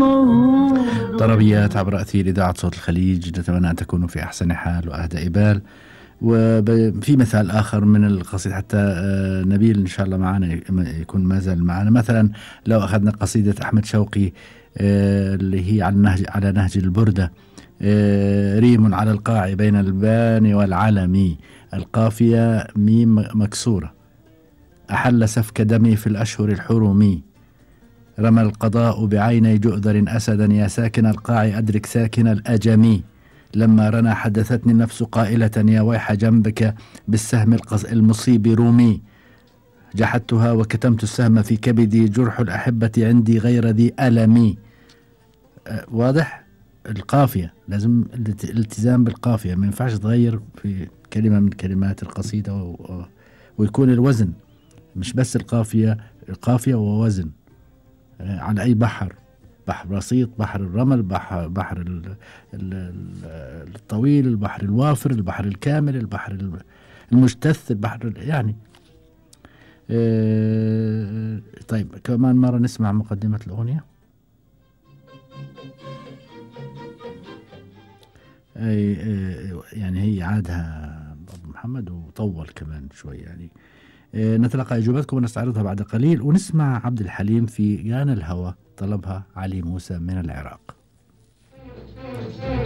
طربيات عبر أثير إذاعة صوت الخليج نتمنى أن تكونوا في أحسن حال وأهدى بال وفي مثال آخر من القصيدة حتى آه، نبيل إن شاء الله معنا يكون ما زال معنا مثلا لو أخذنا قصيدة أحمد شوقي آه، اللي هي على نهج على نهج البردة آه، ريم على القاع بين البان والعلم القافية ميم مكسورة أحل سفك دمي في الأشهر الحرم رمى القضاء بعيني جؤذر أسدا يا ساكن القاع أدرك ساكن الأجمي لما رنا حدثتني النفس قائلة يا ويح جنبك بالسهم المصيب رومي جحدتها وكتمت السهم في كبدي جرح الأحبة عندي غير ذي ألمي أه واضح القافية لازم الالتزام بالقافية ما ينفعش تغير في كلمة من كلمات القصيدة و... ويكون الوزن مش بس القافية القافية ووزن أه على أي بحر بحر بسيط بحر الرمل بحر بحر الطويل البحر الوافر البحر الكامل البحر المجتث البحر يعني آه، طيب كمان مرة نسمع مقدمة الأغنية أي آه، يعني هي عادها أبو محمد وطول كمان شوي يعني آه، نتلقى إجابتكم ونستعرضها بعد قليل ونسمع عبد الحليم في جان الهوى طلبها علي موسى من العراق